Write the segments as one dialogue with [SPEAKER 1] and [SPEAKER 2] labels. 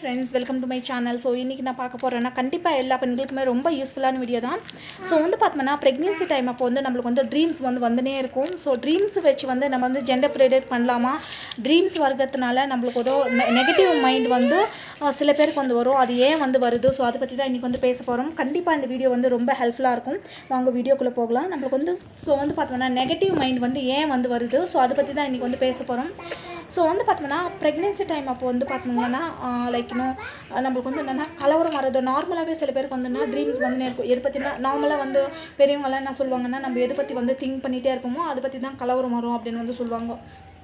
[SPEAKER 1] friends welcome to my channel so இன்றைக்கி நான் பார்க்க போகிறேன்னா கண்டிப்பாக எல்லா பெண்களுக்குமே ரொம்ப யூஸ்ஃபுல்லான வீடியோ தான் ஸோ வந்து பார்த்தோம்னா ப்ரெக்னென்சி டைம் அப்போ வந்து நம்மளுக்கு வந்து ட்ரீம்ஸ் வந்து வந்துனே இருக்கும் ஸோ ட்ரீம்ஸ் வச்சு வந்து நம்ம வந்து ஜெண்டர் ப்ரெடிக்ட் பண்ணலாமா ட்ரீம்ஸ் வர்றதுனால நம்மளுக்கு ஏதோ நெகட்டிவ் மைண்ட் வந்து அஹ், சில பேருக்கு வந்து வரும் அது ஏன் வந்து வருது ஸோ அதை பற்றி தான் இன்றைக்கி வந்து பேச போகிறோம் கண்டிப்பாக இந்த வீடியோ வந்து ரொம்ப ஹெல்ப்ஃபுல்லாக இருக்கும் வாங்க வீடியோக்குள்ளே போகலாம் நம்மளுக்கு வந்து ஸோ வந்து பார்த்தோம்னா நெகட்டிவ் மைண்ட் வந்து ஏன் வந்து வருது ஸோ அதை பற்றி தான் இன்றைக்கி வந்து பேச போகிறோம் ஸோ வந்து பார்த்தோம்னா ப்ரெக்னென்சி டைம் அப்போ வந்து பார்த்தோம்னா லைக் இன்னும் நம்மளுக்கு வந்து என்னென்னா கலவரம் வர்றது நார்மலாகவே சில பேருக்கு வந்துன்னா ட்ரீம்ஸ் வந்து இருக்கும் எது பற்றினா நார்மலாக வந்து பெரியவங்களாம் என்ன சொல்லுவாங்கன்னா நம்ம எது பற்றி வந்து திங்க் பண்ணிகிட்டே இருப்போமோ அதை பற்றி தான் கலவரம் வரும் அப்படின்னு வந்து சொல்லுவாங்க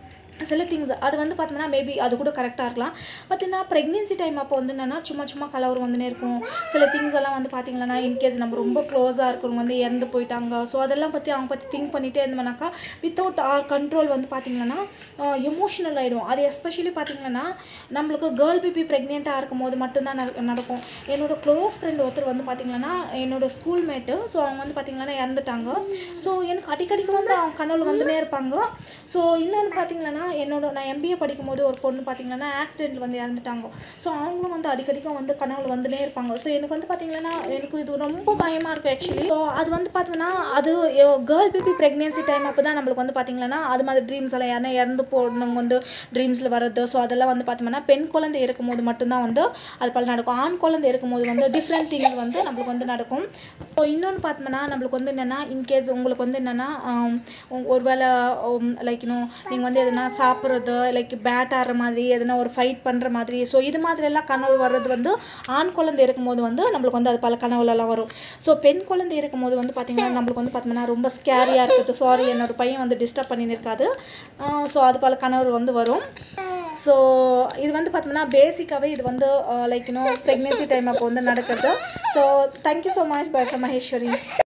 [SPEAKER 1] சில திங்ஸ் அது வந்து பார்த்தோம்னா மேபி அது கூட கரெக்டாக இருக்கலாம் பட் என்ன ப்ரெக்னென்சி டைம் அப்போ வந்து என்னென்னா சும்மா சும்மா கலவரம் வந்துனே இருக்கும் சில திங்ஸ் எல்லாம் வந்து பார்த்தீங்கன்னா இன்கேஸ் நம்ம ரொம்ப க்ளோஸாக இருக்கிறவங்க வந்து இறந்து போயிட்டாங்க ஸோ அதெல்லாம் பற்றி அவங்க பற்றி திங்க் பண்ணிகிட்டே இருந்தோம்னாக்கா வித்தவுட் ஆர் கண்ட்ரோல் வந்து பார்த்தீங்கன்னா எமோஷ்னல் ஆகிடும் அது எஸ்பெஷலி பார்த்தீங்கன்னா நம்மளுக்கு கேர்ள் பேபி ப்ரெக்னெண்ட்டாக இருக்கும் போது மட்டும்தான் நட- நடக்கும் என்னோட க்ளோஸ் ஃப்ரெண்ட் ஒருத்தர் வந்து பார்த்தீங்கன்னா என்னோட ஸ்கூல்மேட்டு ஸோ அவங்க வந்து பார்த்தீங்கன்னா இறந்துட்டாங்க ஸோ எனக்கு அடிக்கடிக்கு வந்து அவங்க கனவுல வந்துனே இருப்பாங்க ஸோ இன்னொன்று பார்த்தீங்கன்னா என்னோட நான் எம்பிஏ படிக்கும்போது ஒரு பொண்ணு பார்த்தீங்கன்னா ஆக்சிடென்ட்ல வந்து இறந்துட்டாங்க ஸோ அவங்களும் வந்து அடிக்கடிக்கும் வந்து கனவுல வந்துனே இருப்பாங்க ஸோ எனக்கு வந்து பார்த்தீங்கன்னா எனக்கு இது ரொம்ப பயமாக இருக்கும் ஆக்சுவலி ஸோ அது வந்து பார்த்தீங்கன்னா அது கேர்ள் பேபி ப்ரெக்னென்சி டைம் அப்போ தான் நம்மளுக்கு வந்து பார்த்தீங்கன்னா அது மாதிரி ட்ரீம்ஸ் எல்லாம் யாருன்னா இறந்து போனவங்க வந்து ட்ரீம்ஸில் வர்றது ஸோ அதெல்லாம் வந்து பார்த்தோம்னா பெண் குழந்தை இருக்கும்போது மட்டும்தான் வந்து அது பல நடக்கும் ஆண் குழந்தை இருக்கும்போது வந்து டிஃப்ரெண்ட் திங்ஸ் வந்து நம்மளுக்கு வந்து நடக்கும் ஸோ இன்னொன்று பார்த்தோம்னா நம்மளுக்கு வந்து என்னென்னா இன்கேஸ் உங்களுக்கு வந்து என்னென்னா ஒருவேளை லைக் இன்னும் நீங்கள் வந்து எதுனா சாப்பிட்றது லைக் பேட் ஆடுற மாதிரி எதுனா ஒரு ஃபைட் பண்ணுற மாதிரி ஸோ இது மாதிரியெல்லாம் கனவு வர்றது வந்து ஆண் குழந்தை இருக்கும்போது வந்து நம்மளுக்கு வந்து அது பல கனவுலலாம் வரும் ஸோ பெண் குழந்தை இருக்கும்போது வந்து பார்த்திங்கன்னா நம்மளுக்கு வந்து பார்த்தோம்னா ரொம்ப ஸ்கேரியாக இருக்குது சாரி என்னோட பையன் வந்து டிஸ்டர்ப் பண்ணின்னு இருக்காது ஸோ அது பல கனவு வந்து வரும் ஸோ இது வந்து பார்த்தோம்னா பேசிக்காகவே இது வந்து லைக் இன்னும் ப்ரெக்னென்சி டைம் அப்போ வந்து நடக்கிறது so thank you so much bye Maheswari